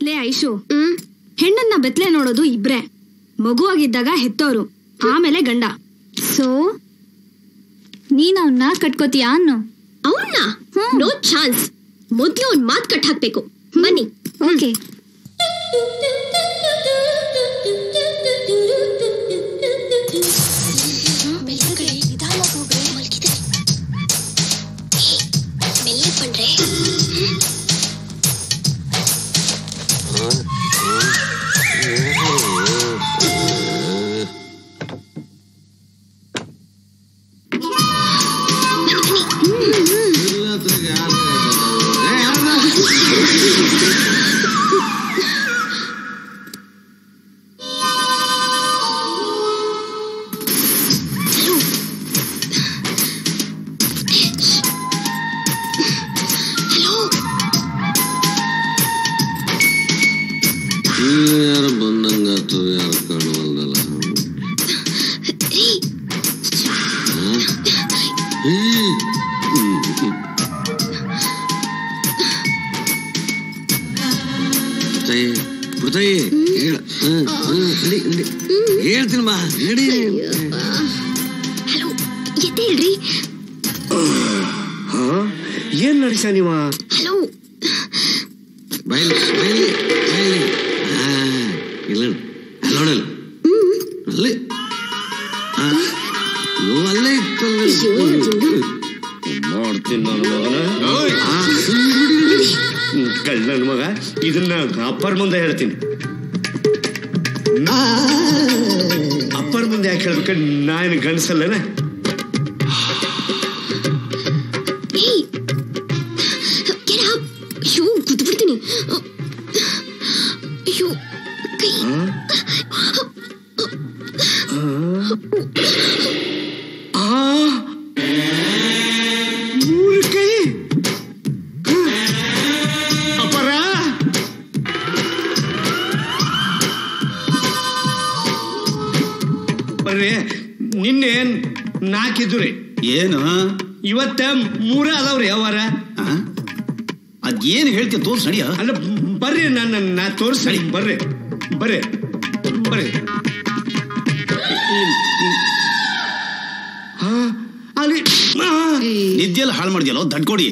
ಲೇ ಐಶು ಹ್ಮ್ ಹೆಣ್ಣನ್ನ ಬೆತ್ಲೆ ನೋಡೋದು ಇಬ್ರೆ ಮಗುವಾಗಿದ್ದಾಗ ಹೆತ್ತೋರು ಆಮೇಲೆ ಗಂಡ ಸೊ ನೀನ್ ಅವನ್ನ ಕಟ್ಕೋತೀಯಾ ಅನ್ನು ಅವನ್ನ ನೋ ಚಾನ್ಸ್ ಮೊದ್ಲು ಒಂದ್ ಮಾತ್ ಕಟ್ ಹಾಕ್ಬೇಕು ಬನ್ನಿ ಓಕೆ ಯಾರು ಬಂದಂಗಾತು ಯಾರು ಕಾಣವಲ್ದಲ್ಲ ತಾಯಿ ಪುಡ್ತಾಯಿ ಹೇಳ ಹ್ಮ್, ಹ್ಮ್, ನಡಿ, ನಡಿ. ಹೇಳ್ತೀನಿ ಬಾ ನಡಿ ಹಲೋ ಎದ್ದೇಳ್ರಿ ಏನ್ ನಡೆಸ ನೀವ ಹಲೋ ಬಯಲಿ ಬಯಲಿ ಬಯಲಿ ಹಾ ಇಲ್ಲ ಅಲ್ಲಿ ನೋಡಲ್ಲ ಅಲ್ಲಿ ಹಾ ಇವು ಅಲ್ಲೇ ಇತ್ತು ಮಾಡ್ತೀನಿ ನನ್ನ ಮಗನ ಕಳ್ಳ ನನ್ನ ಮಗ ಇದನ್ನ ಅಪ್ಪರ ಮುಂದೆ ಹೇಳ್ತೀನಿ ಅಪ್ಪರ ಮುಂದೆ ಯಾಕೆ ಹೇಳ್ಬೇಕು ನಾನು ಗಂಡಸಲ್ಲನ ಏಯ್ get up. ಅಯ್ಯೋ ಕುದ್ದು ಬಿಡ್ತೀನಿ ಅಯ್ಯೋ ಕೈ ಮೂರು ಕೈ ಅಪ್ಪರ ಬರ್ರಿ ನಿನ್ನೆ ನಾಲ್ಕಿದ್ದು ರೀ ಏನು ಇವತ್ತ ಮೂರ ಅದಾವ್ರಿ ಅವರ ಅದೇನು ಹೇಳ್ತೀಯ ತೋರ್ಸ್ ನಡಿಯ ಅಲ್ಲ ಬರ್ರಿ ನನ್ನ ನಾ ತೋರಿಸ್ತೀನಿ ಬರ್ರಿ ಬರ್ರಿ ಬರ್ರಿ ಹಾ, ಅಲ್ಲಿ ಆ, ನಿದ್ದೆಲ್ಲ ಹಾಳು ಮಾಡಿದ್ಯಲ್ಲ ದಡ್ಕೊಡಿ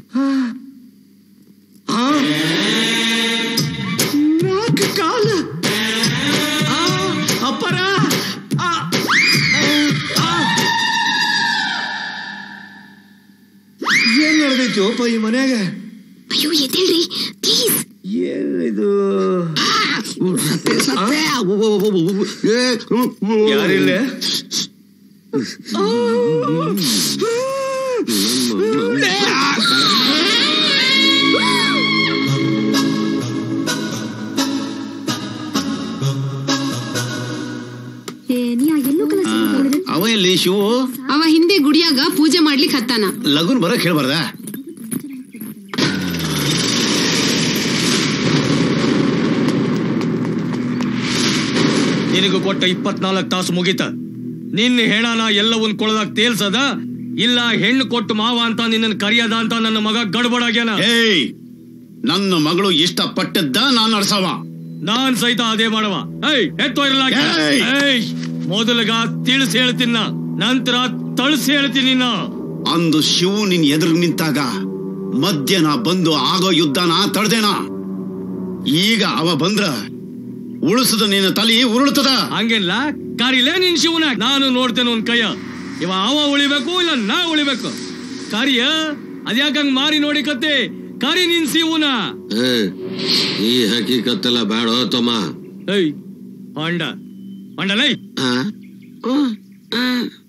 ಆ. ನಾಲ್ಕು ಕಾಲ ಆ, ಅಪ್ಪರ ಆ, ಆ. ಏನ್ ನಡೆದೈತಿ ಒಪ್ಪ ಈ ಮನ್ಯಾಗ ಅಯ್ಯೋ ಎದ್ದೇಳ್ರಿ ಪ್ಲೀಸ್ ಏನಿದು ಸತ್ಯ ಸತ್ಯ ಯಾರಿಲ್ಲ ಏ ನೀ ಆ ಎಲ್ಲೋ ಕಲರ್ ಸೀರೆ ತಗೊಂಡಿದ್ರೆ ಅವ ಎಲ್ಲಿ ಶಿವು ಅವ ಹಿಂದೆ ಗುಡಿಯಾಗ ಪೂಜೆ ಮಾಡ್ಲಿಕ್ ಹತ್ತಾನ ಲಗುನ್ ಬರಕ್ ಹೇಳ್ಬಾರ್ದ ನಿನಗೂ ಕೊಟ್ಟ ಇಪ್ಪತ್ನಾಲ್ಕು ತಾಸು ಮುಗೀತ ನಿನ್ನ ಹೇಳಾನ ಎಲ್ಲವನ್ ಕೊಳದಾಗ ತೇಲ್ಸದ ಇಲ್ಲ ಹೆಣ್ಣು ಕೊಟ್ಟು ಮಾವ ಅಂತ ನಿನ್ನ ಕರಿಯದ ಅಂತ ನನ್ನ ಮಗ ಗಡ್ಬಡಾಗ್ಯಾನ ಏಯ್ ನನ್ನ ಮಗಳು ಇಷ್ಟಪಟ್ಟದ್ದ ನಾನು ನಡ್ಸವ ನಾನ್ ಸಹಿತ ಅದೇ ಮಾಡವ ಏಯ್ ಎತ್ತೋ ಇರಲ್ಲ ಏಯ್! ಏಯ್ ಮೊದಲಗ ತಿಳಿಸಿ ಹೇಳ್ತೀನ ನಂತರ ತಳಿಸಿ ಹೇಳ್ತೀನಿ ನಾ ಅಂದು ಶಿವು ನಿನ್ ಎದುರು ನಿಂತಾಗ ಮಧ್ಯನ ಬಂದು ಆಗೋ ಯುದ್ಧನ ತಡ್ದೇನ ಈಗ ಅವ ಬಂದ್ರ ಉಳಿಸದ ನಿನ್ನ ತಲೆ ಉರುಳ್ತದ ಹಂಗಿಲ್ಲ ಕರಿಲೇ ನಿನ್ ಶಿವನ ನಾನು ನೋಡ್ತೇನೆ ಒಂದ್ ಕೈಯ ಇವ ಅವ ಉಳಿಬೇಕು ಇಲ್ಲ ನಾ ಉಳಿಬೇಕು ಕರಿಯ ಅದ್ಯಾಕಂಗ್ ಮಾರಿ ನೋಡಿ ಕತ್ತೆ ಕರಿ ನಿನ್ ಶಿವನ ಏ ಈ ಹಕೀಕತ್ತೆಲ್ಲ ಬೇಡ ತಮ್ಮ ಏಯ್ ಹೊಂಡ ಹೊಂಡಲೈ ಆ? ಹ್ಮ್. ಆ.